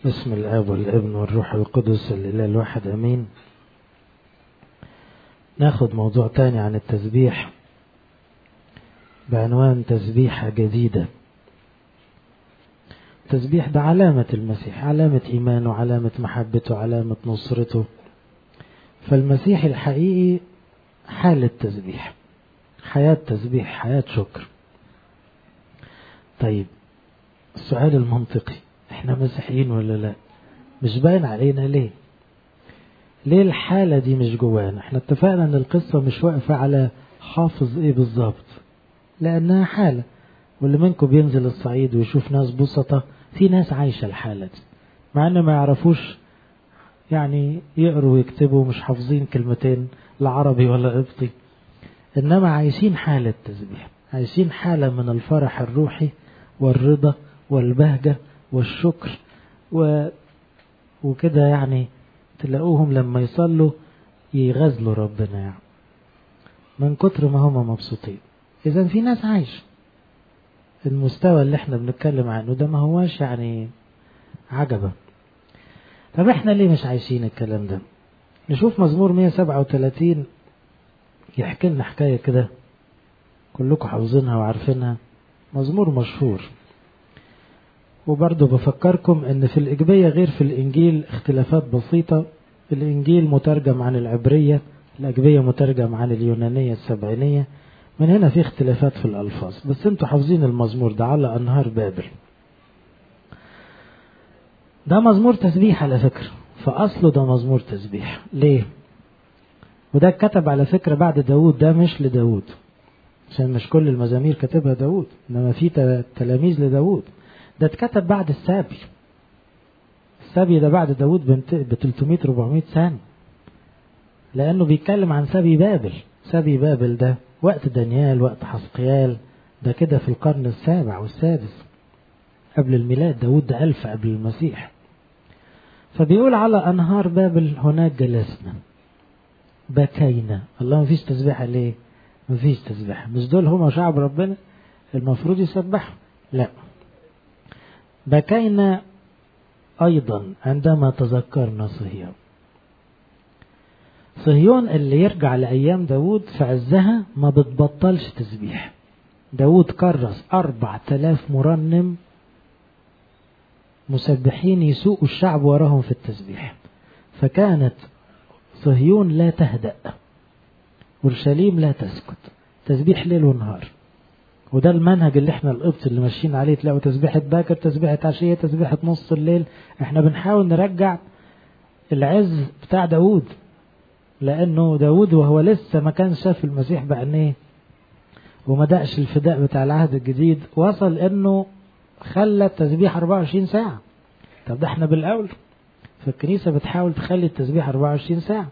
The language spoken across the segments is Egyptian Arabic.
بسم الآب والابن والروح القدس الإله الواحد أمين ناخد موضوع تاني عن التسبيح بعنوان تسبيحة جديدة التسبيح ده علامة المسيح علامة إيمانه علامة محبته علامة نصرته فالمسيح الحقيقي حالة تسبيح حياة تسبيح حياة شكر طيب السؤال المنطقي احنا مسيحيين ولا لا مش باين علينا ليه ليه الحالة دي مش جوانا احنا اتفقنا ان القصة مش واقفة على حافظ ايه بالظبط لانها حالة واللي منكم بينزل الصعيد ويشوف ناس بسطة في ناس عايشة الحالة دي مع ان ما يعرفوش يعني يقروا ويكتبوا مش حافظين كلمتين لا عربي ولا قبطي انما عايشين حالة تسبيح عايشين حالة من الفرح الروحي والرضا والبهجة والشكر و... وكده يعني تلاقوهم لما يصلوا يغزلوا ربنا يعني من كتر ما هم مبسوطين اذا في ناس عايشة المستوى اللي احنا بنتكلم عنه ده ما هواش يعني عجبا طب احنا ليه مش عايشين الكلام ده نشوف مزمور 137 يحكي لنا حكاية كده كلكم حافظينها وعارفينها مزمور مشهور وبرضه بفكركم ان في الإجبية غير في الإنجيل اختلافات بسيطة الإنجيل مترجم عن العبرية الأجبية مترجم عن اليونانية السبعينية من هنا في اختلافات في الألفاظ بس انتوا حافظين المزمور ده على أنهار بابل ده مزمور تسبيح على فكرة فأصله ده مزمور تسبيح ليه وده اتكتب على فكرة بعد داود ده مش لداود عشان مش كل المزامير كاتبها داود انما في تلاميذ لداود ده اتكتب بعد السابي السابي ده بعد داود ب 300 400 سنة لأنه بيتكلم عن سبي بابل سبي بابل ده وقت دانيال وقت حسقيال ده كده في القرن السابع والسادس قبل الميلاد داود ده ألف قبل المسيح فبيقول على أنهار بابل هناك جلسنا بكينا الله مفيش تسبيحة ليه مفيش تسبيحة مش دول هما شعب ربنا المفروض يسبحوا لا بكينا أيضا عندما تذكرنا صهيون صهيون اللي يرجع لأيام داود في عزها ما بتبطلش تسبيح داود كرس أربع تلاف مرنم مسبحين يسوقوا الشعب وراهم في التسبيح فكانت صهيون لا تهدأ اورشليم لا تسكت تسبيح ليل ونهار وده المنهج اللي احنا القبط اللي ماشيين عليه تلاقوا تسبيحة باكر تسبيحة عشية تسبيحة نص الليل احنا بنحاول نرجع العز بتاع داود لانه داود وهو لسه ما كان شاف المسيح بعينيه وما دقش الفداء بتاع العهد الجديد وصل انه خلى التسبيح 24 ساعة طب ده احنا بالاول فالكنيسة بتحاول تخلي التسبيح 24 ساعة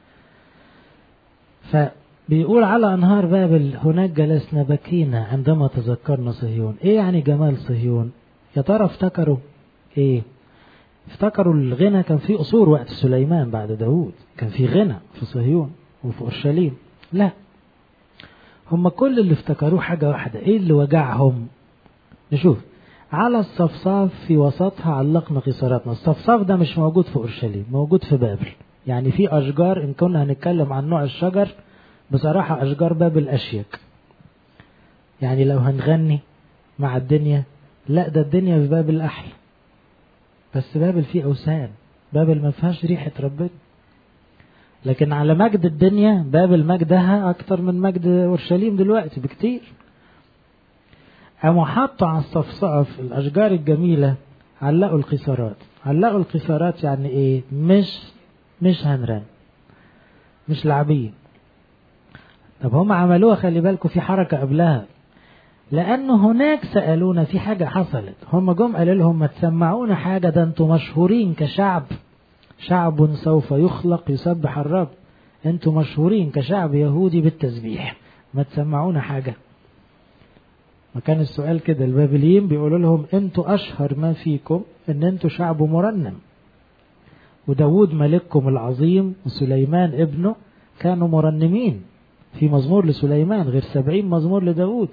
فبيقول على أنهار بابل هناك جلسنا بكينا عندما تذكرنا صهيون إيه يعني جمال صهيون يا ترى افتكروا إيه افتكروا الغنى كان في قصور وقت سليمان بعد داود كان في غنى في صهيون وفي أورشليم لا هم كل اللي افتكروه حاجة واحدة إيه اللي وجعهم نشوف على الصفصاف في وسطها علقنا قصاراتنا الصفصاف ده مش موجود في أورشليم موجود في بابل يعني في أشجار إن كنا هنتكلم عن نوع الشجر بصراحة أشجار بابل أشيك يعني لو هنغني مع الدنيا لا ده الدنيا في بابل أحلى بس بابل فيه أوثان بابل ما فيهاش ريحة ربنا لكن على مجد الدنيا بابل مجدها أكتر من مجد أورشليم دلوقتي بكتير قاموا حطوا على الصفصاف الأشجار الجميلة علقوا القيثارات علقوا القيثارات يعني إيه مش مش هنرن مش لاعبين طب هم عملوها خلي بالكم في حركة قبلها لأنه هناك سألونا في حاجة حصلت هم جم قالوا لهم ما تسمعونا حاجة ده انتم مشهورين كشعب شعب سوف يخلق يسبح الرب انتم مشهورين كشعب يهودي بالتسبيح ما تسمعونا حاجة ما كان السؤال كده البابليين بيقولوا لهم انتوا أشهر ما فيكم ان انتوا شعب مرنم وداود ملككم العظيم وسليمان ابنه كانوا مرنمين في مزمور لسليمان غير سبعين مزمور لداود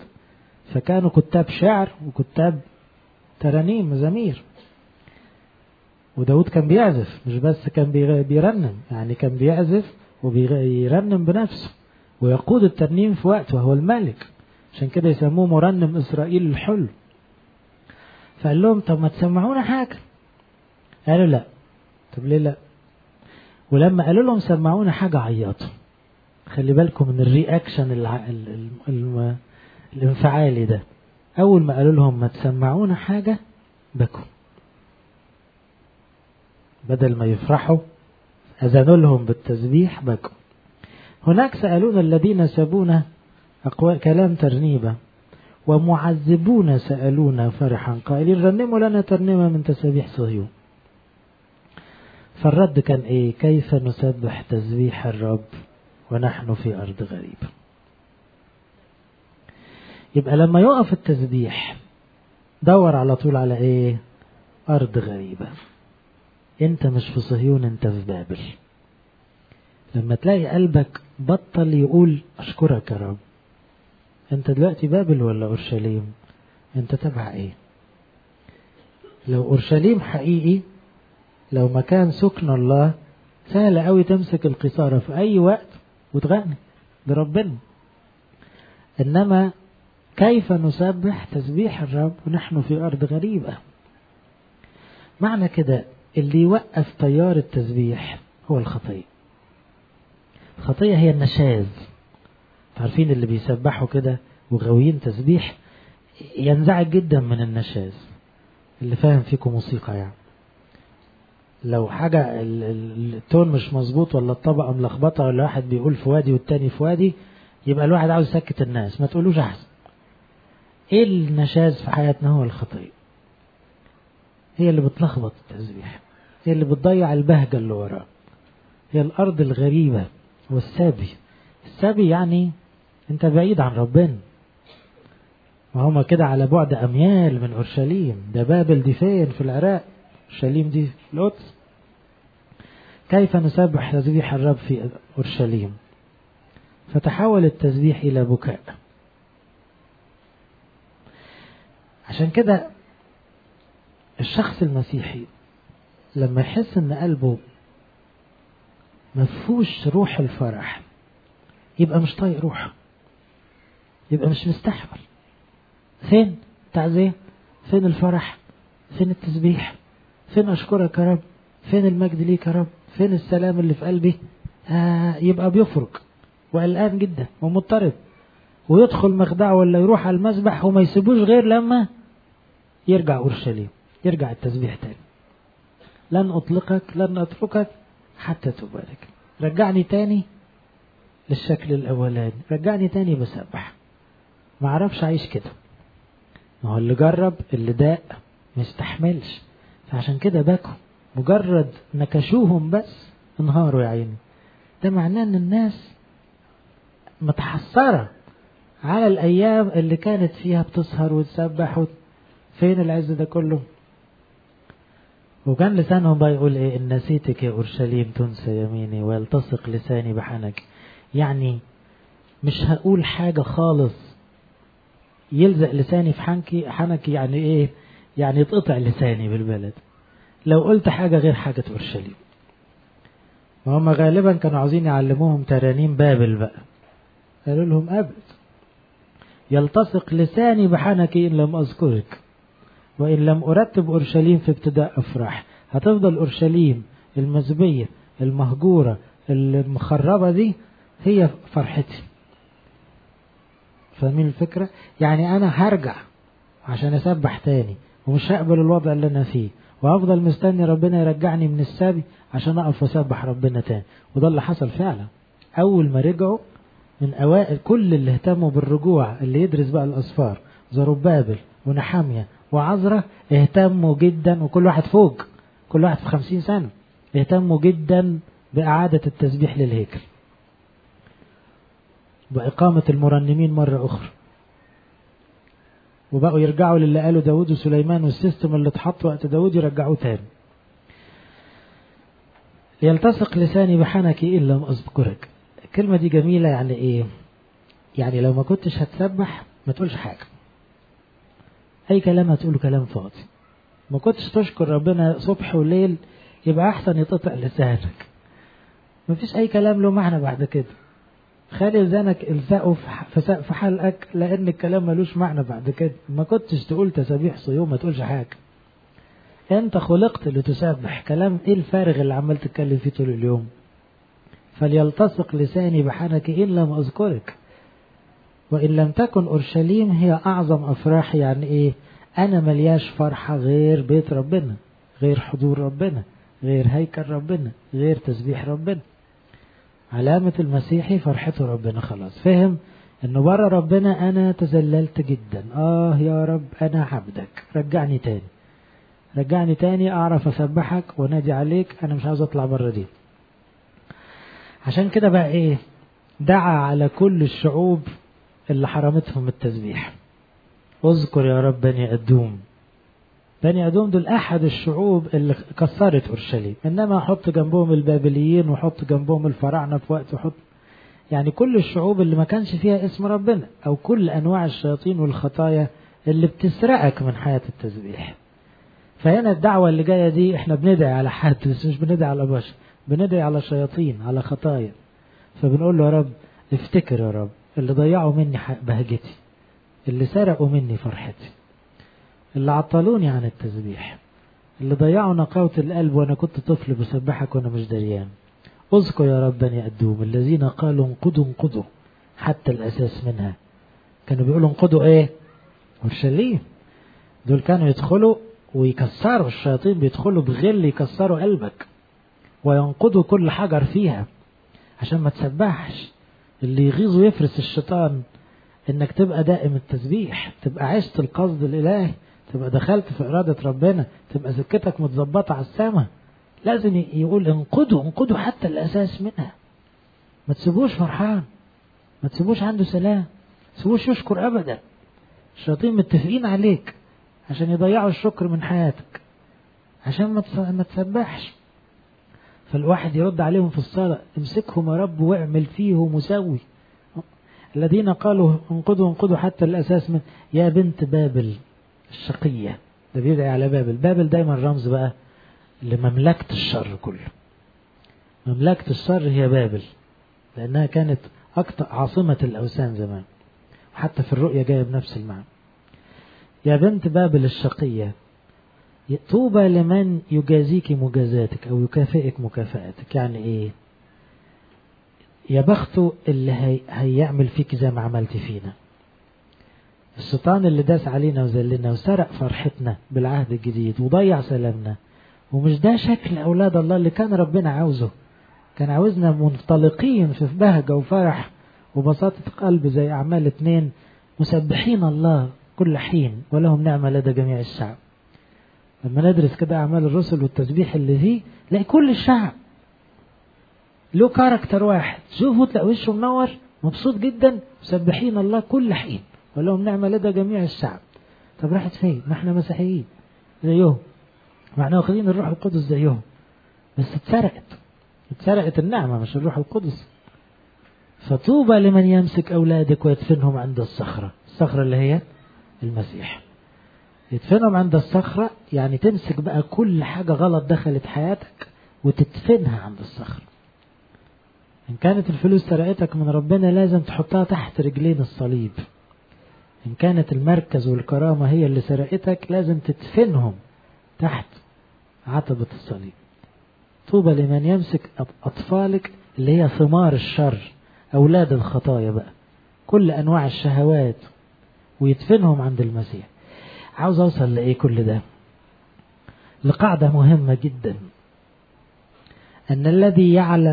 فكانوا كتاب شعر وكتاب ترانيم مزامير وداود كان بيعزف مش بس كان بيرنم يعني كان بيعزف وبيرنم بنفسه ويقود الترنيم في وقته وهو الملك عشان كده يسموه مرنم إسرائيل الحلو فقال لهم طب ما تسمعونا حاجة قالوا لا طب ليه لا ولما قالوا لهم سمعونا حاجة عيطوا خلي بالكم من الرياكشن الع... ال... ال... الانفعالي ده أول ما قالوا لهم ما تسمعونا حاجة بكوا بدل ما يفرحوا أذنوا لهم بالتسبيح بكوا هناك سألون الذين سبونا أقوال كلام ترنيبة ومعذبون سألونا فرحا قائلين رنموا لنا ترنيمة من تسابيح صهيون فالرد كان ايه كيف نسبح تسبيح الرب ونحن في أرض غريبة يبقى لما يقف التسبيح دور على طول على ايه أرض غريبة انت مش في صهيون انت في بابل لما تلاقي قلبك بطل يقول أشكرك يا رب انت دلوقتي بابل ولا اورشليم انت تبع ايه لو اورشليم حقيقي لو مكان سكن الله سهل قوي تمسك القصارى في اي وقت وتغني لربنا انما كيف نسبح تسبيح الرب ونحن في ارض غريبه معنى كده اللي يوقف تيار التسبيح هو الخطيه الخطيه هي النشاز عارفين اللي بيسبحوا كده وغاويين تسبيح ينزعج جدا من النشاز اللي فاهم فيكم موسيقى يعني لو حاجة التون مش مظبوط ولا الطبقة ملخبطة ولا واحد بيقول في وادي والتاني في وادي يبقى الواحد عاوز يسكت الناس ما تقولوش أحسن ايه النشاز في حياتنا هو الخطية هي اللي بتلخبط التسبيح هي اللي بتضيع البهجة اللي وراه هي الأرض الغريبة والسابي السبي يعني انت بعيد عن ربنا ما هما كده على بعد اميال من اورشليم ده بابل دي فين في العراق اورشليم دي في القدس كيف نسبح تسبيح الرب في اورشليم فتحول التسبيح الى بكاء عشان كده الشخص المسيحي لما يحس ان قلبه مفهوش روح الفرح يبقى مش طايق روحه يبقى مش مستحمل فين تعزية فين الفرح فين التسبيح فين أشكرك يا رب فين المجد ليك يا رب فين السلام اللي في قلبي آه يبقى بيفرق وقلقان جدا ومضطرب ويدخل مخدعه ولا يروح على المسبح وما يسيبوش غير لما يرجع أورشليم يرجع التسبيح تاني لن أطلقك لن أتركك حتى تبارك رجعني تاني للشكل الأولاني رجعني تاني بسبح ما عرفش أعيش كده ما هو اللي جرب اللي داق ما يستحملش فعشان كده باكوا مجرد نكشوهم بس انهاروا يا عيني ده معناه ان الناس متحسرة على الأيام اللي كانت فيها بتسهر وتسبح فين العز ده كله وكان لسانهم بقى يقول ايه ان نسيتك يا اورشليم تنسى يميني ويلتصق لساني بحنك يعني مش هقول حاجة خالص يلزق لساني في حنكي حنكي يعني ايه يعني يتقطع لساني بالبلد لو قلت حاجة غير حاجة اورشليم وهم غالبا كانوا عاوزين يعلموهم ترانيم بابل بقى قالوا لهم أبد يلتصق لساني بحنكي إن لم أذكرك وإن لم أرتب أورشليم في ابتداء أفراح هتفضل أورشليم المزبية المهجورة المخربة دي هي فرحتي فاهمين الفكرة يعني أنا هرجع عشان أسبح تاني ومش هقبل الوضع اللي أنا فيه وهفضل مستني ربنا يرجعني من السبي عشان أقف وأسبح ربنا تاني وده اللي حصل فعلا أول ما رجعوا من أوائل كل اللي اهتموا بالرجوع اللي يدرس بقى الأسفار زربابل ونحامية وعذرة اهتموا جدا وكل واحد فوق كل واحد في خمسين سنة اهتموا جدا بإعادة التسبيح للهيكل وإقامة المرنمين مرة أخرى وبقوا يرجعوا للي قاله داود وسليمان والسيستم اللي اتحط وقت داود يرجعوه تاني يلتصق لساني بحنكي إن لم أذكرك الكلمة دي جميلة يعني إيه يعني لو ما كنتش هتسبح ما تقولش حاجة أي كلام هتقوله كلام فاضي ما كنتش تشكر ربنا صبح وليل يبقى أحسن يتقطع لسانك مفيش أي كلام له معنى بعد كده خلي لسانك الزقه في سقف حلقك لأن الكلام ملوش معنى بعد كده ما كنتش تقول تسابيح صيام ما تقولش حاجة أنت خلقت لتسبح كلام إيه الفارغ اللي عمال تتكلم فيه طول اليوم فليلتصق لساني بحنك إن لم أذكرك وإن لم تكن أورشليم هي أعظم أفراح يعني إيه أنا ملياش فرحة غير بيت ربنا غير حضور ربنا غير هيكل ربنا غير تسبيح ربنا علامة المسيحي فرحته ربنا خلاص فهم انه بره ربنا انا تذللت جدا اه يا رب انا عبدك رجعني تاني رجعني تاني اعرف اسبحك ونادي عليك انا مش عاوز اطلع بره دي عشان كده بقى ايه دعا على كل الشعوب اللي حرمتهم التسبيح اذكر يا رب بني ادوم بني ادوم دول احد الشعوب اللي كسرت اورشليم انما احط جنبهم البابليين وحط جنبهم الفراعنه في وقت وحط يعني كل الشعوب اللي ما كانش فيها اسم ربنا او كل انواع الشياطين والخطايا اللي بتسرقك من حياه التسبيح فهنا الدعوة اللي جاية دي احنا بندعي على حد بس مش بندعي على بشر بندعي على شياطين على خطايا فبنقول له يا رب افتكر يا رب اللي ضيعوا مني بهجتي اللي سرقوا مني فرحتي اللي عطلوني عن التسبيح اللي ضيعوا نقاوة القلب وانا كنت طفل بسبحك وانا مش دريان اذكر يا رب بني ادوم الذين قالوا انقضوا انقضوا حتى الاساس منها كانوا بيقولوا انقضوا ايه اورشليم دول كانوا يدخلوا ويكسروا الشياطين بيدخلوا بغل يكسروا قلبك وينقضوا كل حجر فيها عشان ما تسبحش اللي يغيظ ويفرس الشيطان انك تبقى دائم التسبيح تبقى عشت القصد الالهي تبقى دخلت في إرادة ربنا تبقى سكتك متظبطة على السماء لازم يقول انقضوا انقضوا حتى الأساس منها ما تسيبوش فرحان ما تسيبوش عنده سلام ما تسيبوش يشكر أبدا الشياطين متفقين عليك عشان يضيعوا الشكر من حياتك عشان ما تسبحش فالواحد يرد عليهم في الصلاة امسكهم يا رب واعمل فيهم وسوي الذين قالوا انقضوا انقضوا حتى الأساس من يا بنت بابل الشقية ده بيدعي على بابل بابل دايما رمز بقى لمملكة الشر كله مملكة الشر هي بابل لأنها كانت أكتر عاصمة الأوثان زمان حتى في الرؤية جاية بنفس المعنى يا بنت بابل الشقية طوبى لمن يجازيك مجازاتك أو يكافئك مكافأتك يعني إيه يا بخته اللي هي هيعمل فيك زي ما عملت فينا الشيطان اللي داس علينا وذلنا وسرق فرحتنا بالعهد الجديد وضيع سلامنا ومش ده شكل أولاد الله اللي كان ربنا عاوزه كان عاوزنا منطلقين في بهجة وفرح وبساطة قلب زي أعمال اتنين مسبحين الله كل حين ولهم نعمة لدى جميع الشعب لما ندرس كده أعمال الرسل والتسبيح اللي فيه نلاقي كل الشعب له كاركتر واحد شوفوا تلاقي وشه منور مبسوط جدا مسبحين الله كل حين ولهم نعمة لدى جميع الشعب طب راحت فين ما احنا مسيحيين زيهم ما احنا واخدين الروح القدس زيهم بس اتسرقت اتسرقت النعمة مش الروح القدس فطوبى لمن يمسك أولادك ويدفنهم عند الصخرة الصخرة اللي هي المسيح يدفنهم عند الصخرة يعني تمسك بقى كل حاجة غلط دخلت حياتك وتدفنها عند الصخرة إن كانت الفلوس سرقتك من ربنا لازم تحطها تحت رجلين الصليب إن كانت المركز والكرامة هي اللي سرقتك لازم تدفنهم تحت عتبة الصليب طوبى لمن يمسك أطفالك اللي هي ثمار الشر أولاد الخطايا بقى كل أنواع الشهوات ويدفنهم عند المسيح عاوز أوصل لإيه كل ده لقاعدة مهمة جدا أن الذي يعلى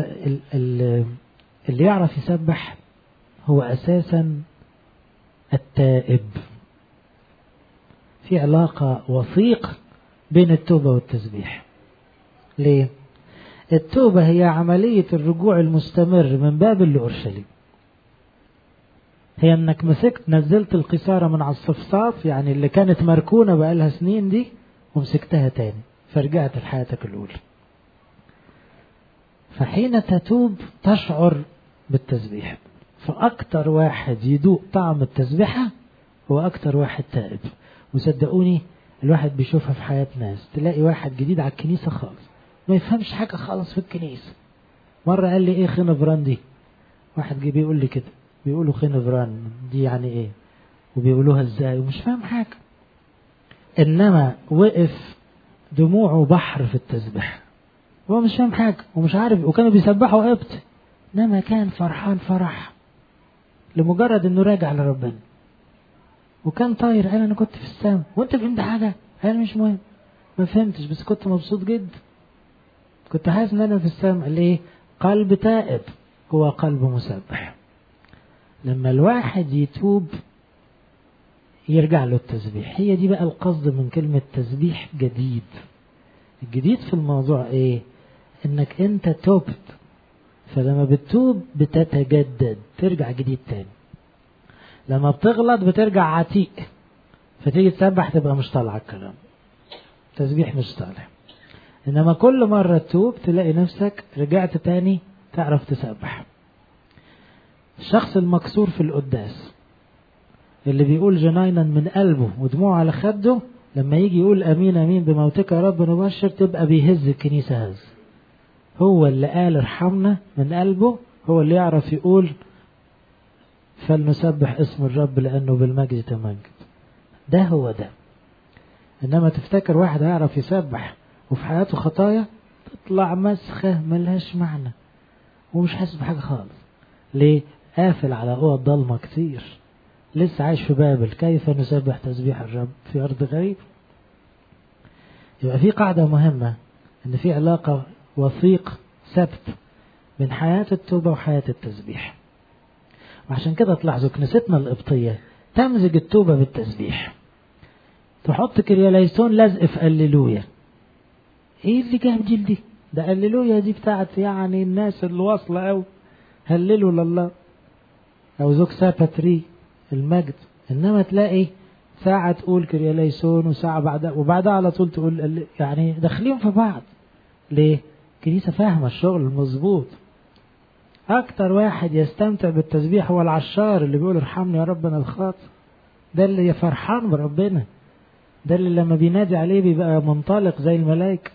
اللي يعرف يسبح هو أساسا التائب في علاقة وثيقة بين التوبة والتسبيح ليه؟ التوبة هي عملية الرجوع المستمر من بابل لأورشليم هي انك مسكت نزلت القصارة من على الصفصاف يعني اللي كانت مركونة بقالها سنين دي ومسكتها تاني فرجعت لحياتك الأولى فحين تتوب تشعر بالتسبيح فأكتر واحد يدوق طعم التسبيحة هو أكتر واحد تائب وصدقوني الواحد بيشوفها في حياة ناس تلاقي واحد جديد على الكنيسة خالص ما يفهمش حاجة خالص في الكنيسة مرة قال لي ايه خنفران دي واحد جه بيقول لي كده بيقولوا خنفران دي يعني ايه وبيقولوها ازاي ومش فاهم حاجة انما وقف دموعه بحر في التسبيح هو مش فاهم حاجة ومش عارف وكانوا بيسبحوا قبط انما كان فرحان فرح لمجرد انه راجع لربنا وكان طاير قال انا كنت في السماء وانت فهمت حاجة قال مش مهم ما فهمتش بس كنت مبسوط جدا كنت حاسس ان انا في السماء ليه قلب تائب هو قلب مسبح لما الواحد يتوب يرجع له التسبيح هي دي بقى القصد من كلمة تسبيح جديد الجديد في الموضوع ايه انك انت توبت فلما بتتوب بتتجدد ترجع جديد تاني لما بتغلط بترجع عتيق فتيجي تسبح تبقى مش طالعة الكلام تسبيح مش طالع انما كل مرة تتوب تلاقي نفسك رجعت تاني تعرف تسبح الشخص المكسور في القداس اللي بيقول جناينا من قلبه ودموعه على خده لما يجي يقول امين امين بموتك يا رب نبشر تبقى بيهز الكنيسه هز هو اللي قال ارحمنا من قلبه هو اللي يعرف يقول فلنسبح اسم الرب لانه بالمجد تمجد ده هو ده انما تفتكر واحد هيعرف يسبح وفي حياته خطايا تطلع مسخه ملهاش معنى ومش حاسس بحاجه خالص ليه قافل على اوض ضلمه كتير لسه عايش في بابل كيف نسبح تسبيح الرب في أرض غريب يبقى في قاعدة مهمة إن في علاقة وثيق ثبت بين حياة التوبة وحياة التسبيح وعشان كده تلاحظوا كنيستنا القبطية تمزج التوبة بالتسبيح تحط كرياليسون لزق في أللويا ايه اللي جاب دي دي ده أللويا دي بتاعت يعني الناس اللي واصلة أوي هللوا لله أو زوج ساباتري المجد انما تلاقي ساعة تقول كرياليسون وساعة بعدها وبعدها على طول تقول يعني داخلين في بعض ليه؟ كنيسة فاهمة الشغل المظبوط أكتر واحد يستمتع بالتسبيح هو العشار اللي بيقول ارحمني يا رب أنا الخاطئ ده اللي فرحان بربنا ده اللي لما بينادي عليه بيبقى منطلق زي الملائكة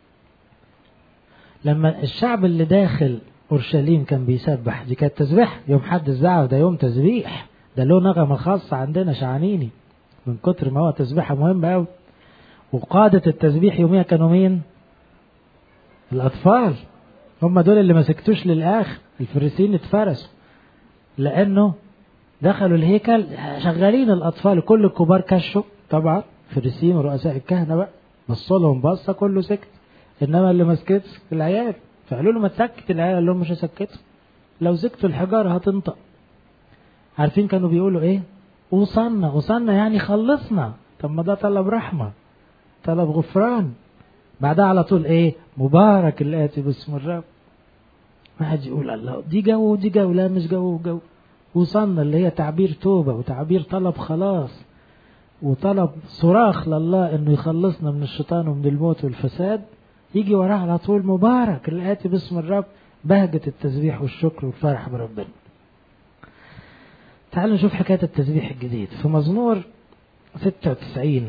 لما الشعب اللي داخل أورشليم كان بيسبح دي كانت تسبيح يوم حد الزعف ده يوم تسبيح ده له نغمة خاصة عندنا شعانيني من كتر ما هو تسبيحة مهمة أوي وقادة التسبيح يوميها كانوا مين؟ الأطفال هم دول اللي ما سكتوش للآخر الفريسيين اتفرسوا لأنه دخلوا الهيكل شغالين الأطفال كل الكبار كشوا طبعا فريسيين ورؤساء الكهنة بقى بصوا لهم بصة كله سكت إنما اللي ما سكتش العيال فقالوا له ما تسكت العيال قال لهم مش هسكتهم لو سكتوا الحجارة هتنطق عارفين كانوا بيقولوا ايه وصلنا وصلنا يعني خلصنا طب ما ده طلب رحمة طلب غفران بعدها على طول ايه مبارك الآتي باسم الرب واحد يقول الله دي جو ودي جو لا مش جو وجو وصلنا اللي هي تعبير توبة وتعبير طلب خلاص وطلب صراخ لله انه يخلصنا من الشيطان ومن الموت والفساد يجي وراه على طول مبارك الآتي باسم الرب بهجة التسبيح والشكر والفرح بربنا تعالوا نشوف حكاية التسبيح الجديد في مزمور 96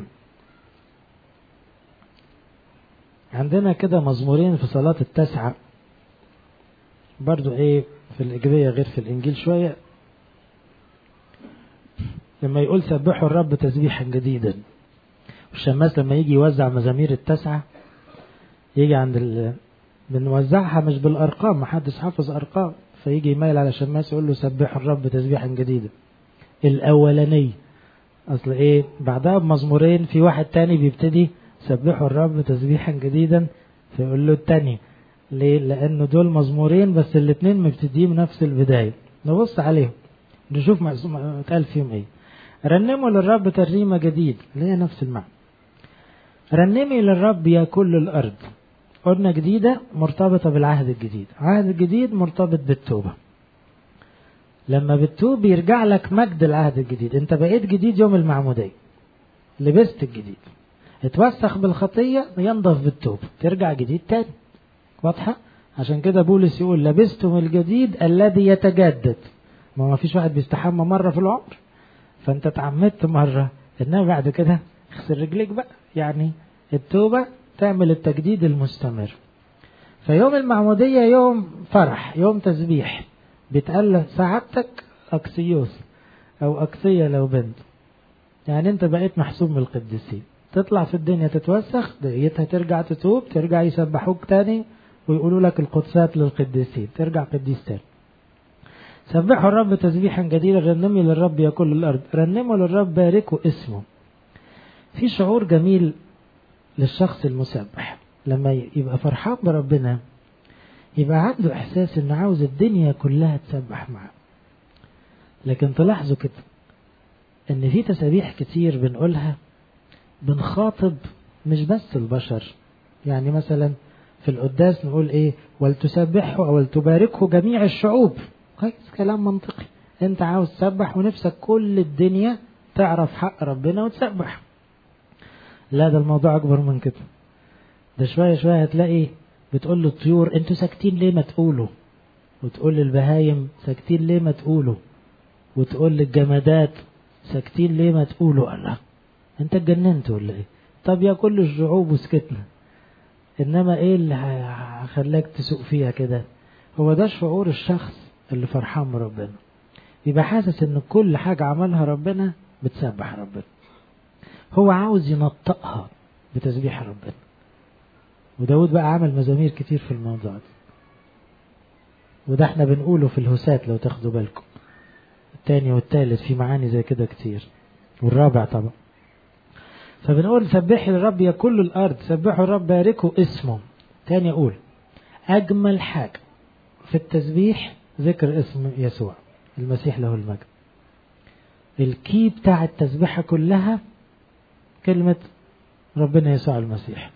عندنا كده مزمورين في صلاة التاسعة برضو ايه في الإجبية غير في الإنجيل شوية لما يقول سبحوا الرب تسبيحا جديدا والشماس لما يجي يوزع مزامير التاسعة يجي عند ال... بنوزعها مش بالأرقام محدش حافظ أرقام فيجي يميل على شماس يقول له سبحوا الرب تسبيحا جديدا الأولاني أصل إيه بعدها بمزمورين في واحد تاني بيبتدي سبحوا الرب تسبيحا جديدا فيقول له التاني ليه؟ لأنه دول مزمورين بس الاتنين مبتدئين نفس البداية نبص عليهم نشوف اتقال فيهم ايه رنموا للرب ترنيمة جديد اللي هي نفس المعنى رنمي للرب يا كل الأرض قلنا جديدة مرتبطة بالعهد الجديد عهد الجديد مرتبط بالتوبة لما بتتوب يرجع لك مجد العهد الجديد انت بقيت جديد يوم المعمودية لبست الجديد اتوسخ بالخطية ينضف بالتوبة ترجع جديد تاني واضحة عشان كده بولس يقول لبستم الجديد الذي يتجدد ما ما فيش واحد بيستحمى مرة في العمر فانت اتعمدت مرة انما بعد كده اغسل رجليك بقى يعني التوبة تعمل التجديد المستمر فيوم المعمودية يوم فرح يوم تسبيح بيتقال سعادتك أكسيوس أو أكسية لو بنت يعني أنت بقيت محسوب من القديسين تطلع في الدنيا تتوسخ دقيتها ترجع تتوب ترجع يسبحوك تاني ويقولوا لك القدسات للقديسين ترجع قديس تاني سبحوا الرب تسبيحا جديدا رنموا للرب يا كل الأرض رنموا للرب باركوا اسمه في شعور جميل للشخص المسبح لما يبقى فرحان بربنا يبقى عنده إحساس إنه عاوز الدنيا كلها تسبح معاه لكن تلاحظوا كده إن في تسابيح كتير بنقولها بنخاطب مش بس البشر يعني مثلا في القداس نقول ايه ولتسبحه او ولتباركه جميع الشعوب كويس كلام منطقي انت عاوز تسبح ونفسك كل الدنيا تعرف حق ربنا وتسبح لا ده الموضوع اكبر من كده ده شويه شويه هتلاقي بتقول للطيور انتوا ساكتين ليه ما تقولوا وتقول للبهايم ساكتين ليه ما تقولوا وتقول للجمادات ساكتين ليه ما تقولوا الله انت اتجننت ولا ايه طب يا كل الشعوب وسكتنا انما ايه اللي خلاك تسوق فيها كده هو ده شعور الشخص اللي فرحان بربنا يبقى حاسس ان كل حاجة عملها ربنا بتسبح ربنا هو عاوز ينطقها بتسبيح ربنا وداود بقى عمل مزامير كتير في الموضوع ده وده احنا بنقوله في الهسات لو تاخدوا بالكم التاني والتالت في معاني زي كده كتير والرابع طبعا فبنقول سبحوا الرب يا كل الأرض سبحوا الرب باركوا اسمه تاني أقول أجمل حاجة في التسبيح ذكر اسم يسوع المسيح له المجد الكي بتاع التسبيحة كلها كلمة ربنا يسوع المسيح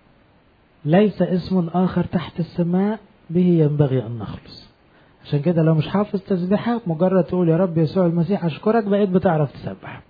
ليس اسم آخر تحت السماء به ينبغي أن نخلص عشان كده لو مش حافظ تسبيحة مجرد تقول يا رب يسوع المسيح أشكرك بقيت بتعرف تسبح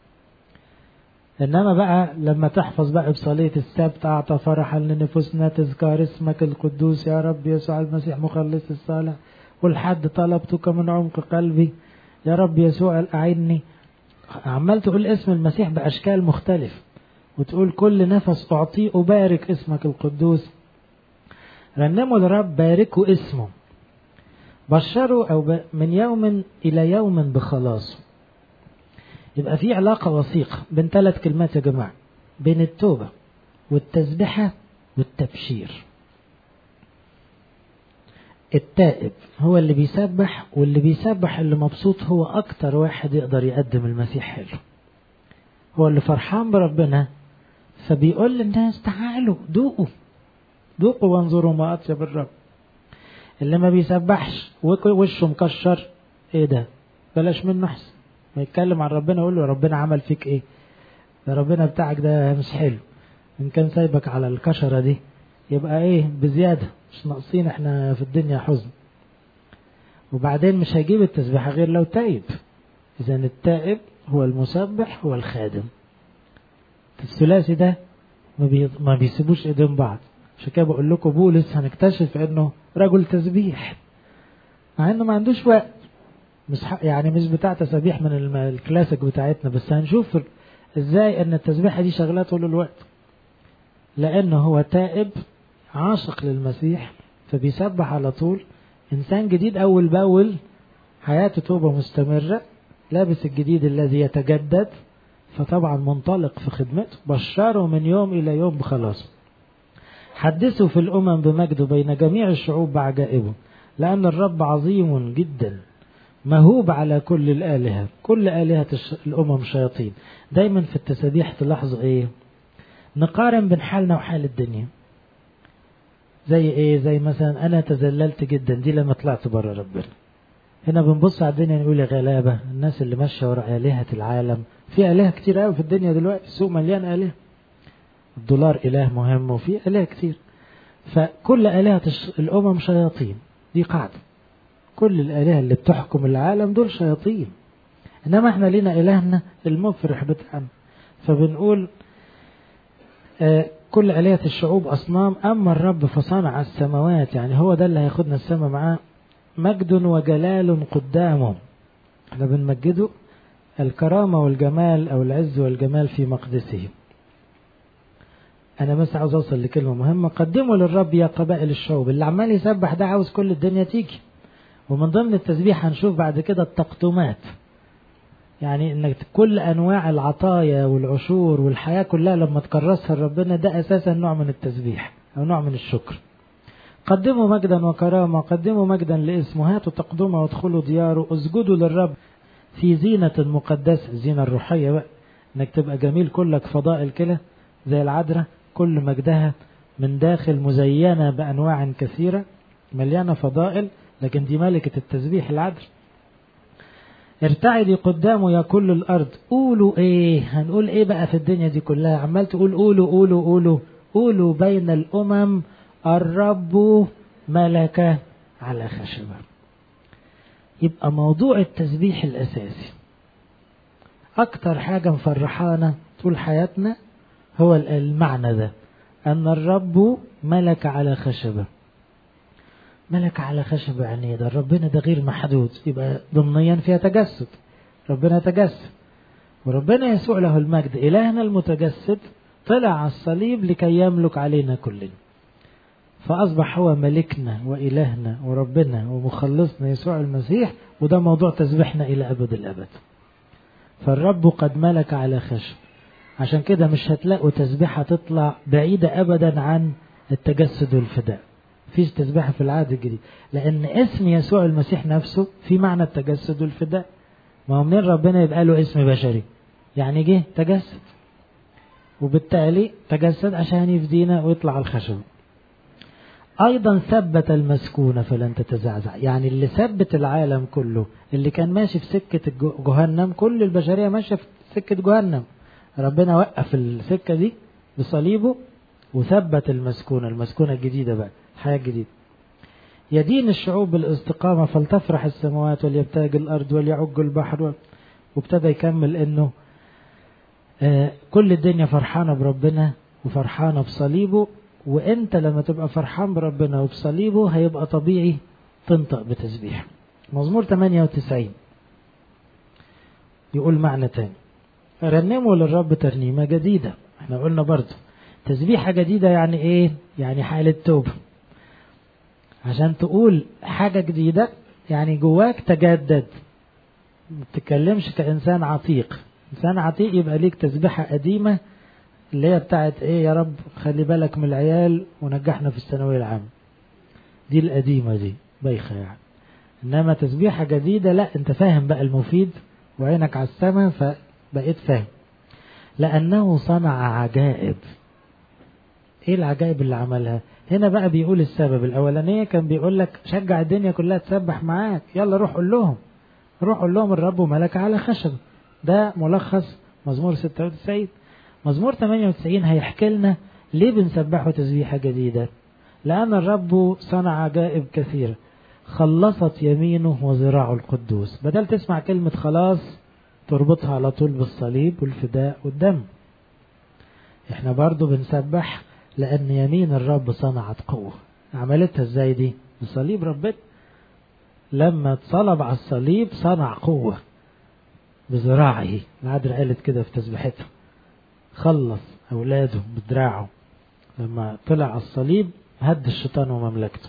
إنما بقى لما تحفظ بقى بصلية السبت أعطى فرحا لنفوسنا تذكار اسمك القدوس يا رب يسوع المسيح مخلص الصالح والحد طلبتك من عمق قلبي يا رب يسوع أعيني عمال تقول اسم المسيح بأشكال مختلفة وتقول كل نفس أعطيه أبارك اسمك القدوس رنموا لرب باركوا اسمه بشروا أو من يوم إلى يوم بخلاصه يبقى في علاقة وثيقة بين ثلاث كلمات يا جماعة بين التوبة والتسبحة والتبشير التائب هو اللي بيسبح واللي بيسبح اللي مبسوط هو أكتر واحد يقدر يقدم المسيح حلو هو اللي فرحان بربنا فبيقول للناس تعالوا دوقوا دوقوا وانظروا ما أطيب الرب اللي ما بيسبحش وشه مكشر ايه ده بلاش منه احسن ما يتكلم عن ربنا يقول له ربنا عمل فيك ايه ده ربنا بتاعك ده مش حلو ان كان سايبك على الكشرة دي يبقى ايه بزيادة مش ناقصين احنا في الدنيا حزن وبعدين مش هيجيب التسبيحة غير لو تايب اذا التائب هو المسبح هو الخادم الثلاثي ده ما, بي... ما بيسيبوش ايدين بعض عشان كده بقول لكم بولس هنكتشف انه رجل تسبيح مع انه ما عندوش وقت مش يعني مش بتاع تسابيح من الكلاسيك بتاعتنا بس هنشوف ازاي ان التسبيحه دي شغلات طول الوقت لانه هو تائب عاشق للمسيح فبيسبح على طول انسان جديد اول باول حياته توبه مستمره لابس الجديد الذي يتجدد فطبعا منطلق في خدمته بشره من يوم الى يوم بخلاصه حدثوا في الامم بمجده بين جميع الشعوب بعجائبه لان الرب عظيم جدا مهوب على كل الآلهة كل آلهة الأمم شياطين دايما في التسابيح تلاحظوا إيه نقارن بين حالنا وحال الدنيا زي إيه زي مثلا أنا تذللت جدا دي لما طلعت بره ربنا هنا بنبص على الدنيا نقول يا غلابة الناس اللي ماشية ورا آلهة العالم في آلهة كتير قوي في الدنيا دلوقتي السوق مليان آلهة الدولار إله مهم وفي آلهة كتير فكل آلهة الأمم شياطين دي قاعدة كل الآلهة اللي بتحكم العالم دول شياطين إنما إحنا لنا إلهنا المفرح بتاعنا فبنقول آه كل آلهة الشعوب أصنام أما الرب فصنع السماوات يعني هو ده اللي هياخدنا السماء معاه مجد وجلال قدامه احنا بنمجده الكرامة والجمال أو العز والجمال في مقدسه أنا بس عاوز أوصل لكلمة مهمة قدموا للرب يا قبائل الشعوب اللي عمال يسبح ده عاوز كل الدنيا تيجي ومن ضمن التسبيح هنشوف بعد كده التقطمات يعني انك كل انواع العطايا والعشور والحياه كلها لما تكرسها لربنا ده اساسا نوع من التسبيح او نوع من الشكر. قدموا مجدا وكرامه، قدموا مجدا لاسمه، هاتوا تقدمه وادخلوا دياره، اسجدوا للرب في زينة مقدسة، الزينة الروحية بقى، انك تبقى جميل كلك فضائل كده زي العذراء كل مجدها من داخل مزينة بأنواع كثيرة مليانة فضائل لكن دي ملكة التسبيح العدل ارتعدي قدامه يا كل الارض قولوا ايه هنقول ايه بقى في الدنيا دي كلها عمال تقول قولوا قولوا قولوا قولوا بين الامم الرب ملك على خشبه يبقى موضوع التسبيح الاساسي اكتر حاجه مفرحانا طول حياتنا هو المعنى ده ان الرب ملك على خشبه ملك على خشبة يعني ده ربنا ده غير محدود يبقى ضمنيا فيها تجسد ربنا تجسد وربنا يسوع له المجد إلهنا المتجسد طلع على الصليب لكي يملك علينا كلنا فأصبح هو ملكنا وإلهنا وربنا ومخلصنا يسوع المسيح وده موضوع تسبيحنا إلى أبد الأبد فالرب قد ملك على خشب عشان كده مش هتلاقوا تسبيحة تطلع بعيدة أبدا عن التجسد والفداء فيش تسبيحة في العهد الجديد لأن اسم يسوع المسيح نفسه في معنى التجسد والفداء ما هو منين ربنا يبقى له اسم بشري يعني جه تجسد وبالتالي تجسد عشان يفدينا ويطلع الخشب أيضا ثبت المسكون فلن تتزعزع يعني اللي ثبت العالم كله اللي كان ماشي في سكة جهنم كل البشرية ماشية في سكة جهنم ربنا وقف السكة دي بصليبه وثبت المسكونة المسكونة الجديدة بقى الحياة الجديدة يدين الشعوب بالاستقامة فلتفرح السماوات وليبتاج الأرض وليعج البحر وابتدى يكمل إنه آه كل الدنيا فرحانة بربنا وفرحانة بصليبه وانت لما تبقى فرحان بربنا وبصليبه هيبقى طبيعي تنطق بتسبيح مزمور 98 يقول معنى تاني رنموا للرب ترنيمة جديدة احنا قلنا برضه تسبيحة جديدة يعني ايه يعني حالة توبة عشان تقول حاجة جديدة يعني جواك تجدد ما تتكلمش كإنسان عتيق إنسان عتيق يبقى ليك تسبيحة قديمة اللي هي بتاعت ايه يا رب خلي بالك من العيال ونجحنا في الثانوية العامة دي القديمة دي بايخة يعني انما تسبيحة جديدة لا انت فاهم بقى المفيد وعينك على السماء فبقيت فاهم لأنه صنع عجائب ايه العجائب اللي عملها هنا بقى بيقول السبب الاولانيه كان بيقول لك شجع الدنيا كلها تسبح معاك يلا روح قول لهم روح قول لهم الرب ملك على خشب ده ملخص مزمور 96 مزمور 98 هيحكي لنا ليه بنسبحه تسبيحه جديده لان الرب صنع عجائب كثيره خلصت يمينه وذراعه القدوس بدل تسمع كلمه خلاص تربطها على طول بالصليب والفداء والدم احنا برضو بنسبح لأن يمين الرب صنعت قوة عملتها ازاي دي بصليب ربنا لما اتصلب على الصليب صنع قوة بذراعه العذراء قالت كده في تسبيحتها خلص أولاده بدراعه لما طلع على الصليب هد الشيطان ومملكته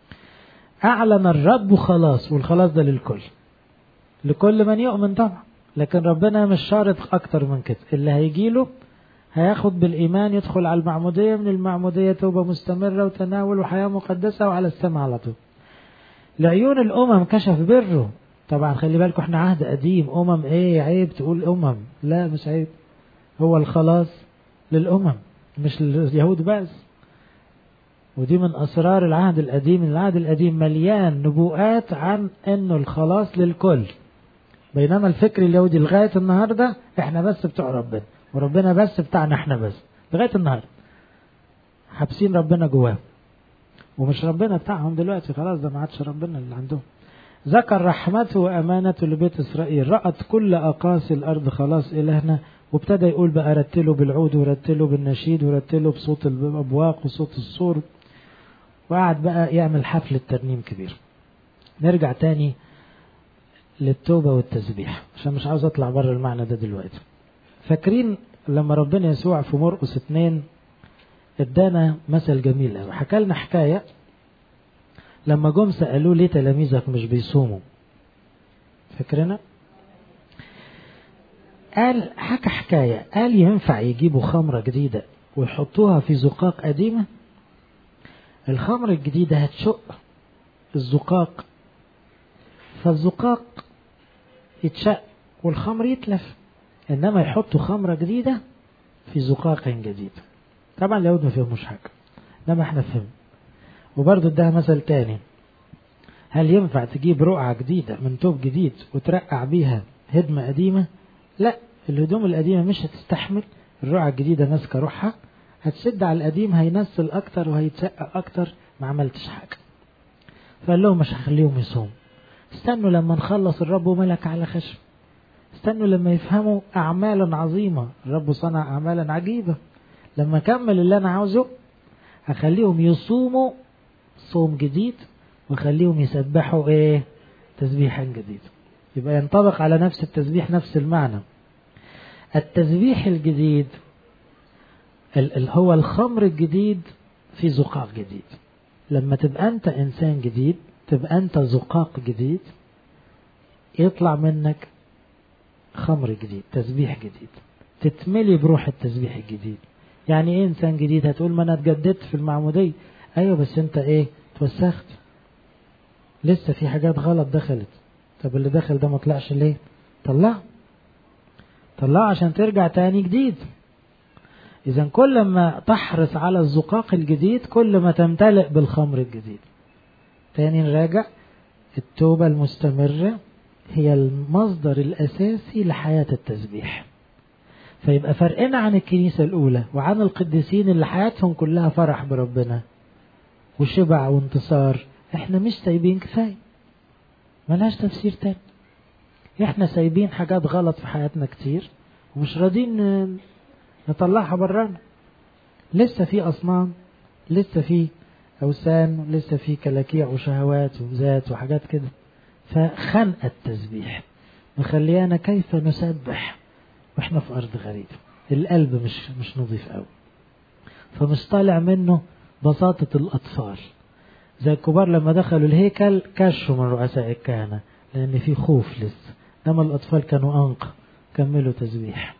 أعلن الرب خلاص والخلاص ده للكل لكل من يؤمن طبعا لكن ربنا مش شارط أكتر من كده اللي هيجيله هياخد بالإيمان يدخل على المعمودية من المعمودية توبة مستمرة وتناول وحياة مقدسة وعلى السماء على طول لعيون الأمم كشف بره طبعا خلي بالكم احنا عهد قديم أمم ايه عيب تقول أمم لا مش عيب هو الخلاص للأمم مش لليهود بس ودي من أسرار العهد القديم العهد القديم مليان نبوءات عن أنه الخلاص للكل بينما الفكر اليهودي لغاية النهاردة احنا بس بتوع ربنا وربنا بس بتاعنا احنا بس لغايه النهارده حابسين ربنا جواهم ومش ربنا بتاعهم دلوقتي خلاص ده ما عادش ربنا اللي عندهم ذكر رحمته وامانته لبيت اسرائيل رأت كل اقاصي الارض خلاص الهنا وابتدى يقول بقى رتله بالعود ورتله بالنشيد ورتله بصوت الابواق وصوت الصور وقعد بقى يعمل حفلة ترنيم كبير نرجع تاني للتوبة والتسبيح عشان مش عاوز اطلع بره المعنى ده دلوقتي فاكرين لما ربنا يسوع في مرقس اتنين ادانا مثل جميل قوي حكى لنا حكايه لما جم سالوه ليه تلاميذك مش بيصوموا فاكرنا قال حكى حكايه قال ينفع يجيبوا خمره جديده ويحطوها في زقاق قديمه الخمر الجديده هتشق الزقاق فالزقاق يتشق والخمر يتلف انما يحطوا خمره جديده في زقاق جديد طبعا اليهود ما فيهمش حاجه انما احنا فهم وبرضه اداها مثل تاني هل ينفع تجيب رقعة جديدة من توب جديد وترقع بيها هدمة قديمة لا الهدوم القديمة مش هتستحمل الرقعة الجديدة ماسكة روحها هتشد على القديم هينسل أكتر وهيتشقق أكتر ما عملتش حاجة فقال لهم مش هخليهم يصوموا استنوا لما نخلص الرب وملك على خشب استنوا لما يفهموا أعمالا عظيمة الرب صنع أعمالا عجيبة لما أكمل اللي أنا عاوزه هخليهم يصوموا صوم جديد وخليهم يسبحوا إيه تسبيحا جديد يبقى ينطبق على نفس التسبيح نفس المعنى التسبيح الجديد ال هو الخمر الجديد في زقاق جديد لما تبقى أنت إنسان جديد تبقى أنت زقاق جديد يطلع منك خمر جديد تسبيح جديد تتملي بروح التسبيح الجديد يعني ايه انسان جديد هتقول ما انا اتجددت في المعمودية ايوه بس انت ايه توسخت لسه في حاجات غلط دخلت طب اللي دخل ده ما طلعش ليه طلع طلع عشان ترجع تاني جديد اذا كل ما تحرص على الزقاق الجديد كل ما تمتلئ بالخمر الجديد تاني نراجع التوبة المستمرة هي المصدر الأساسي لحياة التسبيح فيبقى فرقنا عن الكنيسة الأولى وعن القديسين اللي حياتهم كلها فرح بربنا وشبع وانتصار احنا مش سايبين كفاية ملهاش تفسير تاني احنا سايبين حاجات غلط في حياتنا كتير ومش راضيين نطلعها برانا لسه في أصنام لسه في أوثان لسه في كلاكيع وشهوات وذات وحاجات كده فخنقة التسبيح مخليانا كيف نسبح واحنا في أرض غريبة القلب مش مش نظيف قوي فمش طالع منه بساطة الأطفال زي الكبار لما دخلوا الهيكل كشوا من رؤساء الكهنة لأن في خوف لسه إنما الأطفال كانوا أنقى كملوا تسبيح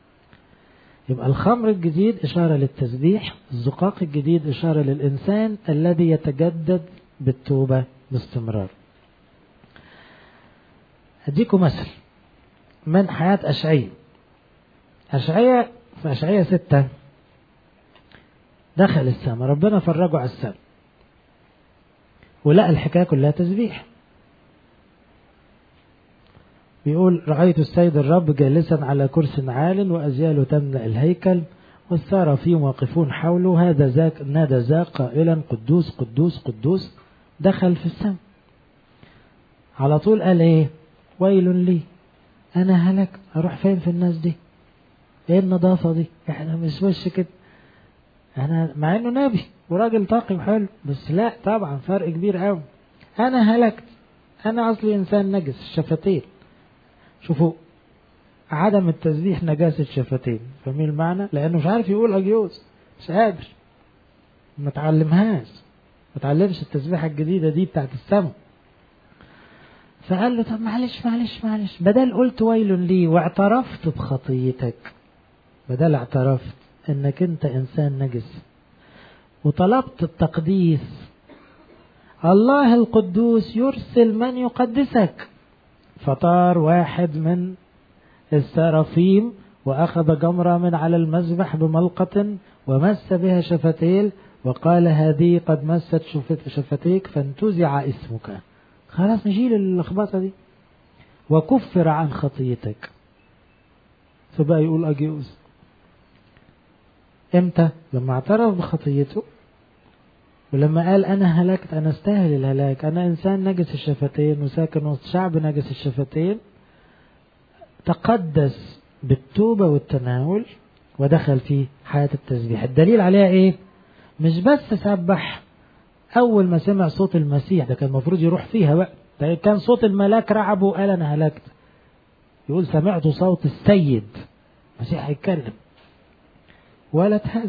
يبقى الخمر الجديد إشارة للتسبيح الزقاق الجديد إشارة للإنسان الذي يتجدد بالتوبة باستمرار أديكم مثل من حياة أشعية أشعية في أشعية ستة دخل السماء ربنا فرجه على السماء ولقى الحكاية كلها تسبيح بيقول رأيت السيد الرب جالسا على كرسي عال وأزياله تملأ الهيكل والسرافيم واقفون حوله هذا ذاك نادى ذاك قائلا قدوس قدوس قدوس دخل في السماء على طول قال ايه ويل لي انا هلك اروح فين في الناس دي ايه النظافة دي احنا مش وش كده انا مع انه نبي وراجل تقي وحلو بس لا طبعا فرق كبير قوي انا هلكت انا اصلي انسان نجس الشفتين شوفوا عدم التسبيح نجاسة شفتين فاهمين المعنى لانه مش عارف يقول اجيوز مش قادر ما تعلمهاش ما تعلمش التسبيحة الجديدة دي بتاعت السماء فقال له طب معلش معلش معلش بدل قلت ويل لي واعترفت بخطيتك بدل اعترفت انك انت انسان نجس وطلبت التقديس الله القدوس يرسل من يقدسك فطار واحد من السرافيم وأخذ جمرة من على المذبح بملقة ومس بها شفتيه وقال هذه قد مست شفتيك فانتزع اسمك خلاص نشيل اللخبطة دي وكفر عن خطيتك فبقى يقول أجيوز امتى لما اعترف بخطيته ولما قال انا هلكت انا استاهل الهلاك انا انسان نجس الشفتين وساكن وسط شعب نجس الشفتين تقدس بالتوبة والتناول ودخل في حياة التسبيح الدليل عليها ايه مش بس سبح اول ما سمع صوت المسيح ده كان المفروض يروح فيها بقى ده كان صوت الملاك رعبه وقال انا هلكت يقول سمعت صوت السيد المسيح هيتكلم ولا تهز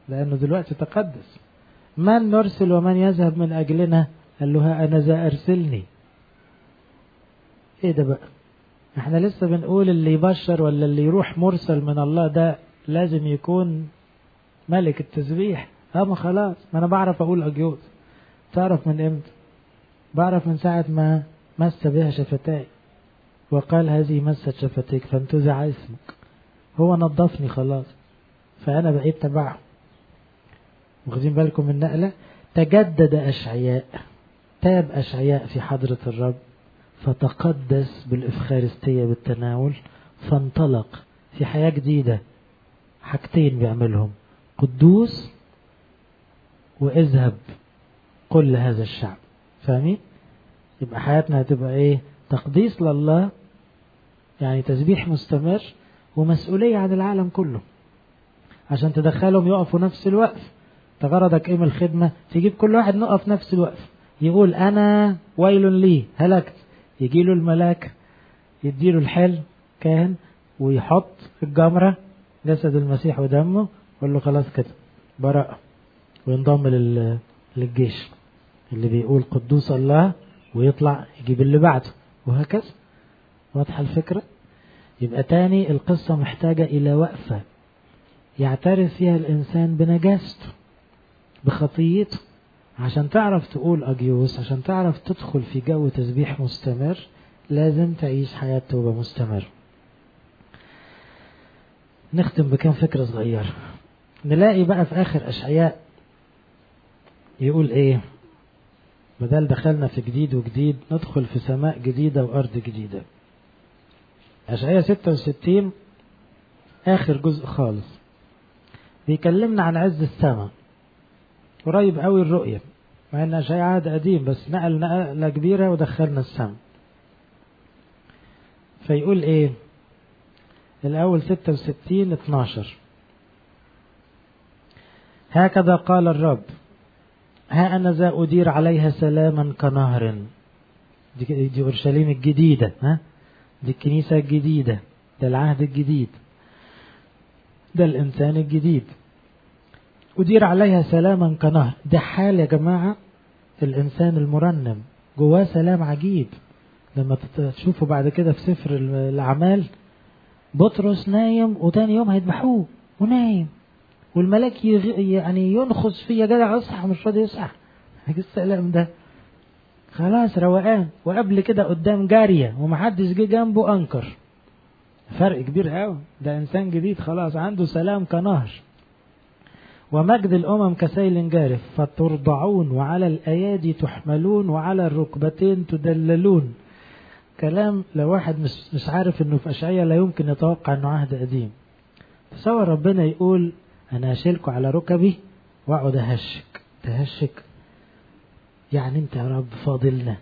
لأنه دلوقتي تقدس من نرسل ومن يذهب من أجلنا قال له ها أنا ذا أرسلني إيه ده بقى احنا لسه بنقول اللي يبشر ولا اللي يروح مرسل من الله ده لازم يكون ملك التسبيح اه ما خلاص ما انا بعرف اقول اجيوز تعرف من امتى بعرف من ساعة ما مس بها شفتاي وقال هذه مست شفتيك فانتزع اسمك هو نظفني خلاص فأنا بقيت تبعه واخدين بالكم من النقلة تجدد أشعياء تاب أشعياء في حضرة الرب فتقدس بالإفخارستية بالتناول فانطلق في حياة جديدة حاجتين بيعملهم قدوس واذهب قل لهذا الشعب فاهمين يبقى حياتنا هتبقى ايه تقديس لله يعني تسبيح مستمر ومسؤولية عن العالم كله عشان تدخلهم يقفوا نفس الوقف تغرضك ايه من الخدمة تجيب كل واحد نقف نفس الوقف يقول انا ويل لي هلكت يجي له الملاك يديله الحل كاهن ويحط الجمرة جسد المسيح ودمه يقول له خلاص كده براءة وينضم للجيش اللي بيقول قدوس الله ويطلع يجيب اللي بعده وهكذا واضحة الفكرة يبقى تاني القصة محتاجة إلى وقفة يعترف فيها الإنسان بنجاسته بخطيته عشان تعرف تقول أجيوس عشان تعرف تدخل في جو تسبيح مستمر لازم تعيش حياة توبة مستمر نختم بكم فكرة صغيرة نلاقي بقى في آخر أشعياء يقول إيه بدل دخلنا في جديد وجديد ندخل في سماء جديدة وأرض جديدة أشعياء 66 آخر جزء خالص بيكلمنا عن عز السماء قريب قوي الرؤية مع ان أشعياء عهد قديم بس نقل نقلة كبيرة ودخلنا السماء فيقول ايه الأول 66 12 هكذا قال الرب ها أنا ذا أدير عليها سلاما كنهر دي, دي أورشليم الجديدة ها دي الكنيسة الجديدة ده العهد الجديد ده الإنسان الجديد أدير عليها سلاما كنهر ده حال يا جماعة الإنسان المرنم جواه سلام عجيب لما تشوفوا بعد كده في سفر الأعمال بطرس نايم وتاني يوم هيذبحوه ونايم والملاك يعني ينخص فيه يا جدع اصحى مش راضي يصحى ايه السلام ده خلاص روقان وقبل كده قدام جارية ومحدش جه جنبه انكر فرق كبير قوي ده انسان جديد خلاص عنده سلام كنهر ومجد الامم كسيل جارف فترضعون وعلى الايادي تحملون وعلى الركبتين تدللون كلام لو واحد مش مش عارف انه في اشعياء لا يمكن يتوقع انه عهد قديم تصور ربنا يقول انا هشيلكوا على ركبي واقعد اهشك تهشك يعني انت يا رب فاضلنا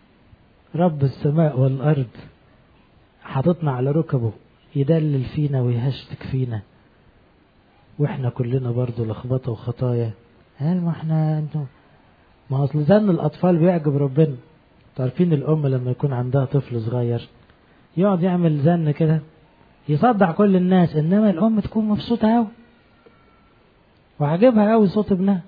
رب السماء والارض حاططنا على ركبه يدلل فينا ويهشتك فينا واحنا كلنا برضو لخبطه وخطايا قال ما احنا انتوا ما اصل زن الاطفال بيعجب ربنا عارفين الام لما يكون عندها طفل صغير يقعد يعمل زن كده يصدع كل الناس انما الام تكون مبسوطه قوي وعجبها قوي صوت ابنها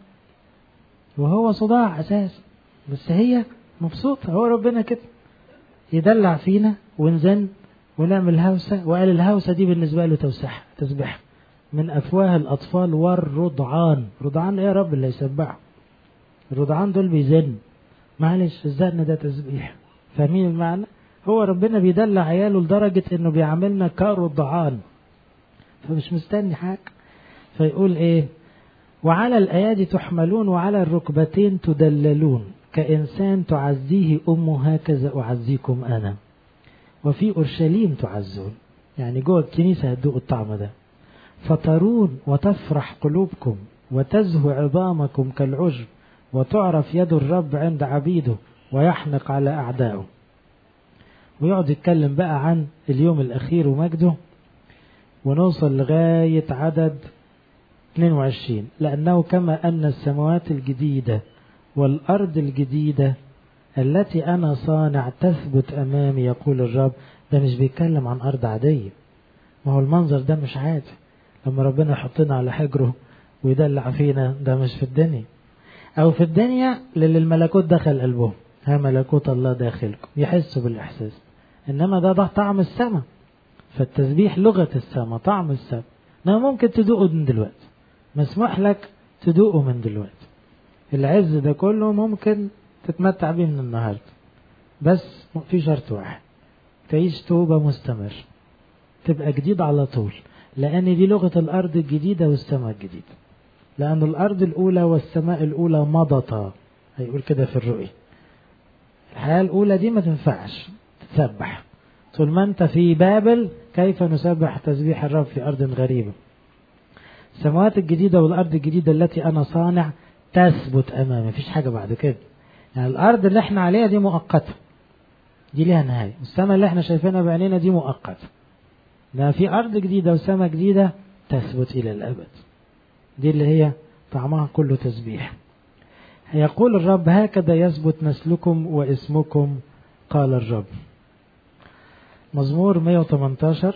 وهو صداع اساس بس هي مبسوطه هو ربنا كده يدلع فينا ونزن ونعمل هوسه وقال الهوسه دي بالنسبه له توسح تسبح من افواه الاطفال والرضعان رضعان ايه يا رب اللي يسبحه الرضعان دول بيزن معلش الزن ده تسبيح فاهمين المعنى هو ربنا بيدلع عياله لدرجة انه بيعاملنا كرضعان فمش مستني حاجة فيقول ايه وعلى الايادي تحملون وعلى الركبتين تدللون كإنسان تعزيه أمه هكذا أعزيكم أنا وفي أورشليم تعزون يعني جوه الكنيسة هتدوقوا الطعم ده فترون وتفرح قلوبكم وتزهو عظامكم كالعجب وتعرف يد الرب عند عبيده ويحنق على أعدائه ويقعد يتكلم بقى عن اليوم الأخير ومجده ونوصل لغاية عدد 22 لأنه كما أن السماوات الجديدة والأرض الجديدة التي أنا صانع تثبت أمامي يقول الرب ده مش بيتكلم عن أرض عادية ما هو المنظر ده مش عادي لما ربنا يحطنا على حجره ويدلع فينا ده مش في الدنيا أو في الدنيا للي الملكوت دخل قلبهم ها ملكوت الله داخلكم يحسوا بالإحساس إنما ده ده طعم السماء فالتسبيح لغة السماء طعم السماء إنما ممكن تدوقه من دلوقتي مسموح لك تدوقه من دلوقتي العز ده كله ممكن تتمتع بيه من النهاردة بس في شرط واحد تعيش توبة مستمر تبقى جديد على طول لأن دي لغة الأرض الجديدة والسماء الجديدة لأن الأرض الأولى والسماء الأولى مضتا هيقول كده في الرؤية الحياة الأولى دي ما تنفعش تسبح طول ما أنت في بابل كيف نسبح تسبيح الرب في أرض غريبة السماوات الجديدة والأرض الجديدة التي أنا صانع تثبت أمامي مفيش حاجة بعد كده يعني الأرض اللي احنا عليها دي مؤقتة دي ليها نهاية السماء اللي احنا شايفينها بعينينا دي مؤقتة ده في أرض جديدة وسماء جديدة تثبت إلى الأبد دي اللي هي طعمها كله تسبيح يقول الرب هكذا يثبت نسلكم واسمكم قال الرب مزمور 118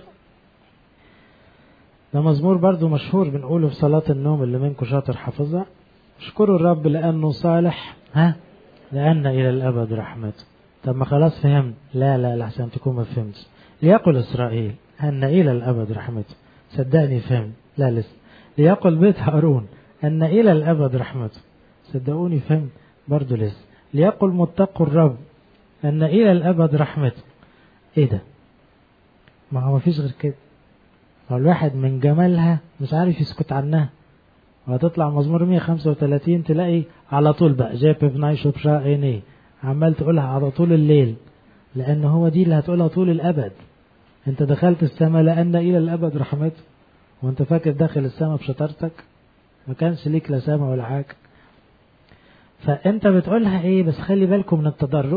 ده مزمور برضو مشهور بنقوله في صلاة النوم اللي منكم شاطر حافظها اشكروا الرب لأنه صالح ها لأن إلى الأبد رحمته طب ما خلاص فهمت لا لا لا عشان تكون ما فهمتش ليقل إسرائيل أن إلى الأبد رحمته صدقني فهم لا لسه ليقل بيت هارون أن إلى الأبد رحمته صدقوني فهم برضو لسه ليقل متقوا الرب أن إلى الأبد رحمته إيه ده ما هو مفيش غير كده هو الواحد من جمالها مش عارف يسكت عنها وهتطلع مزمور 135 تلاقي على طول بقى جاب بنايشو بشا عينيه عمال تقولها على طول الليل لأن هو دي اللي هتقولها طول الأبد انت دخلت السماء لأن إلى الأبد رحمته وانت فاكر داخل السماء بشطارتك ما كانش ليك لا سماء ولا حاجة فانت بتقولها ايه بس خلي بالكم من التدرج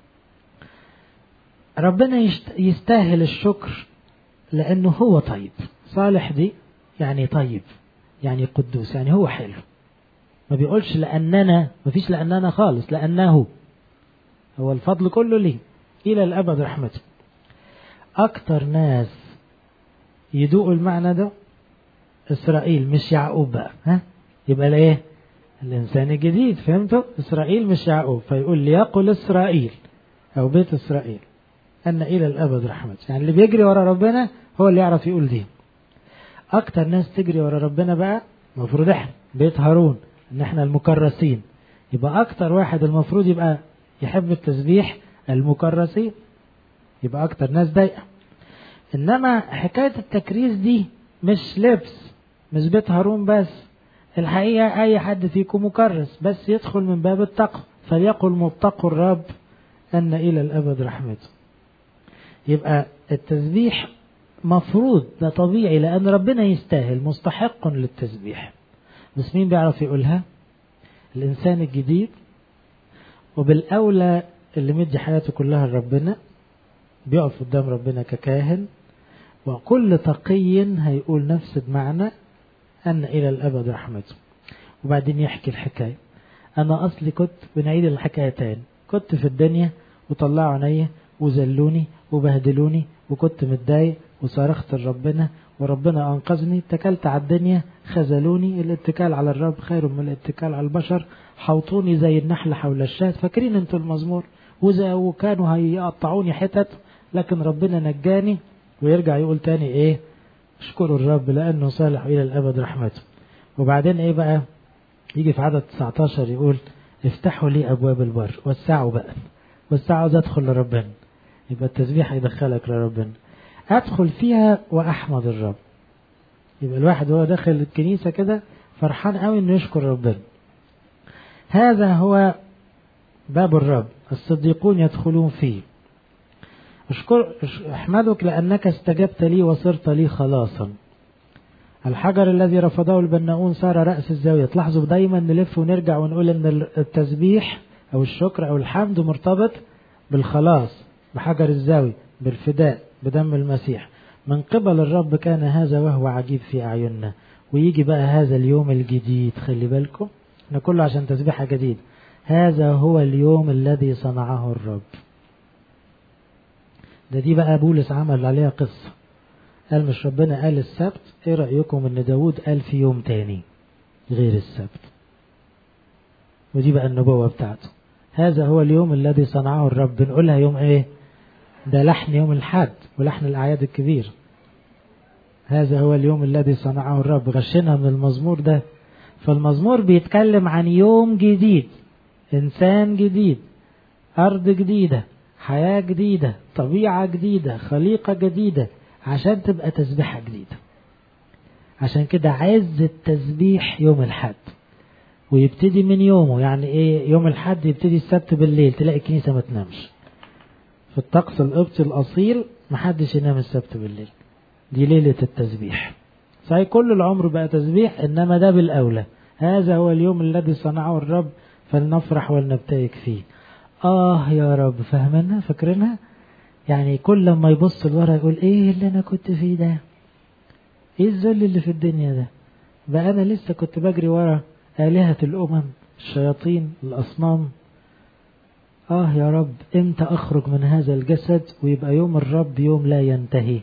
ربنا يستاهل الشكر لأنه هو طيب صالح دي يعني طيب يعني قدوس يعني هو حلو ما بيقولش لأننا ما فيش لأننا خالص لأنه هو الفضل كله ليه إلى الأبد رحمته أكتر ناس يدوقوا المعنى ده إسرائيل مش يعقوب بقى ها يبقى الايه الإنسان الجديد فهمتوا إسرائيل مش يعقوب فيقول ليقل إسرائيل أو بيت إسرائيل أن إلى الأبد رحمته يعني اللي بيجري ورا ربنا هو اللي يعرف يقول دي أكتر ناس تجري ورا ربنا بقى المفروض إحنا بيت هارون إن إحنا المكرسين يبقى أكتر واحد المفروض يبقى يحب التسبيح المكرسين يبقى أكتر ناس ضايقة إنما حكاية التكريس دي مش لبس مش بيت هارون بس الحقيقة أي حد فيكم مكرس بس يدخل من باب التقوى فليقل متقوا الرب أن إلى الأبد رحمته يبقى التسبيح مفروض ده طبيعي لأن ربنا يستاهل مستحق للتسبيح بس مين بيعرف يقولها الإنسان الجديد وبالأولى اللي مدي حياته كلها لربنا بيقف قدام ربنا ككاهن وكل تقي هيقول نفس المعنى أن إلى الأبد رحمته وبعدين يحكي الحكاية أنا أصلي كنت بنعيد الحكاية تاني كنت في الدنيا وطلعوا عينيا وذلوني وبهدلوني وكنت متضايق وصرخت لربنا وربنا أنقذني اتكلت على الدنيا خذلوني الاتكال على الرب خير من الاتكال على البشر حوطوني زي النحل حول الشاة فاكرين انتوا المزمور وكانوا هيقطعوني حتت لكن ربنا نجاني ويرجع يقول تاني ايه اشكروا الرب لانه صالح الى الابد رحمته وبعدين ايه بقى يجي في عدد 19 يقول افتحوا لي ابواب البر وسعوا بقى وسعوا عاوز ادخل لربنا يبقى التسبيح هيدخلك لربنا ادخل فيها واحمد الرب يبقى الواحد وهو داخل الكنيسه كده فرحان قوي انه يشكر ربنا هذا هو باب الرب الصديقون يدخلون فيه اشكر احمدك لانك استجبت لي وصرت لي خلاصا الحجر الذي رفضه البناؤون صار رأس الزاوية تلاحظوا دايما نلف ونرجع ونقول ان التسبيح او الشكر او الحمد مرتبط بالخلاص بحجر الزاوية بالفداء بدم المسيح من قبل الرب كان هذا وهو عجيب في أعيننا ويجي بقى هذا اليوم الجديد خلي بالكم احنا كله عشان تسبيحة جديد هذا هو اليوم الذي صنعه الرب ده دي بقى بولس عمل عليها قصة قال مش ربنا قال السبت ايه رأيكم ان داود قال في يوم تاني غير السبت ودي بقى النبوة بتاعته هذا هو اليوم الذي صنعه الرب بنقولها يوم ايه ده لحن يوم الحد ولحن الأعياد الكبير هذا هو اليوم الذي صنعه الرب غشنا من المزمور ده فالمزمور بيتكلم عن يوم جديد إنسان جديد أرض جديدة حياة جديدة طبيعة جديدة خليقة جديدة عشان تبقى تسبيحة جديدة عشان كده عز التسبيح يوم الحد ويبتدي من يومه يعني ايه يوم الحد يبتدي السبت بالليل تلاقي الكنيسة ما تنامش في الطقس القبطي الأصيل محدش ينام السبت بالليل دي ليلة التسبيح صحيح كل العمر بقى تسبيح إنما ده بالأولى هذا هو اليوم الذي صنعه الرب فلنفرح ولنبتهج فيه آه يا رب فاهمينها فاكرينها يعني كل لما يبص لورا يقول إيه اللي أنا كنت فيه ده إيه الذل اللي في الدنيا ده بقى أنا لسه كنت بجري ورا آلهة الأمم الشياطين الأصنام آه يا رب إمتى أخرج من هذا الجسد ويبقى يوم الرب يوم لا ينتهي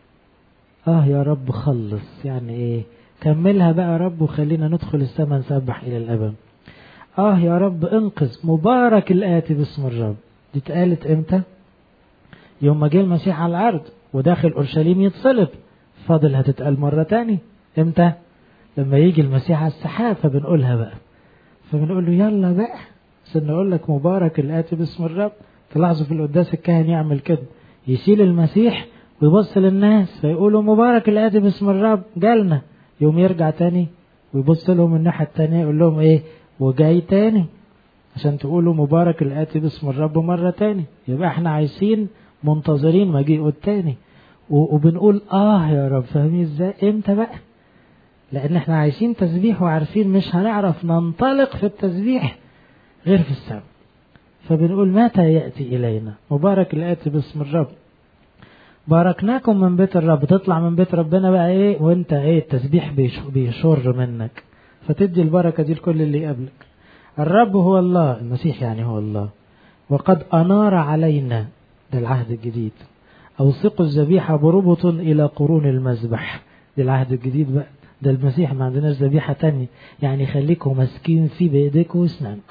آه يا رب خلص يعني إيه كملها بقى يا رب وخلينا ندخل السماء نسبح إلى الأبد آه يا رب انقذ مبارك الآتي باسم الرب دي اتقالت إمتى يوم ما جه المسيح على الأرض وداخل أورشليم يتصلب فاضل هتتقال مرة تاني إمتى لما يجي المسيح على السحاب فبنقولها بقى فبنقول له يلا بقى عشان نقول لك مبارك الآتي باسم الرب تلاحظوا في القداس الكاهن يعمل كده يشيل المسيح ويبص للناس فيقولوا مبارك الآتي باسم الرب جالنا يوم يرجع تاني ويبص لهم الناحية التانية يقول لهم ايه وجاي تاني عشان تقولوا مبارك الآتي باسم الرب مرة تاني يبقى احنا عايشين منتظرين مجيئه التاني وبنقول اه يا رب فاهمين ازاي امتى بقى لان احنا عايشين تسبيح وعارفين مش هنعرف ننطلق في التسبيح غير في السماء فبنقول متى يأتي إلينا مبارك الآتي باسم الرب باركناكم من بيت الرب تطلع من بيت ربنا بقى ايه وانت ايه التسبيح بيشر منك فتدي البركة دي لكل اللي يقابلك الرب هو الله المسيح يعني هو الله وقد أنار علينا ده العهد الجديد أوثقوا الذبيحة بربط إلى قرون المذبح ده العهد الجديد بقى ده المسيح ما عندناش ذبيحة تانية يعني خليكم ماسكين فيه بإيديكم واسنانكم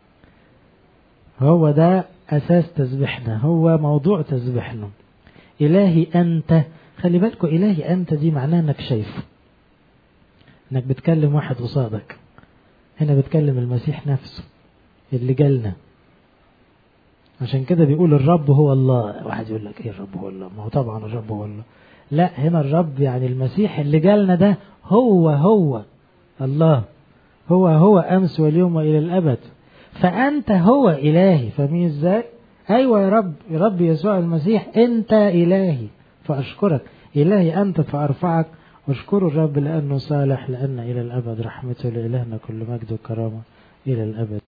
هو ده أساس تسبيحنا هو موضوع تسبيحنا إلهي أنت خلي بالكم إلهي أنت دي معناه أنك شايفه أنك بتكلم واحد قصادك هنا بتكلم المسيح نفسه اللي جالنا عشان كده بيقول الرب هو الله واحد يقول لك ايه الرب هو الله ما هو طبعا الرب هو الله لا هنا الرب يعني المسيح اللي جالنا ده هو هو الله هو هو أمس واليوم وإلى الأبد فأنت هو إلهي فاهمين إزاي أيوة يا رب يا رب يسوع المسيح أنت إلهي فأشكرك إلهي أنت فأرفعك واشكروا الرب لأنه صالح لأن إلى الأبد رحمته لإلهنا كل مجد وكرامة إلى الأبد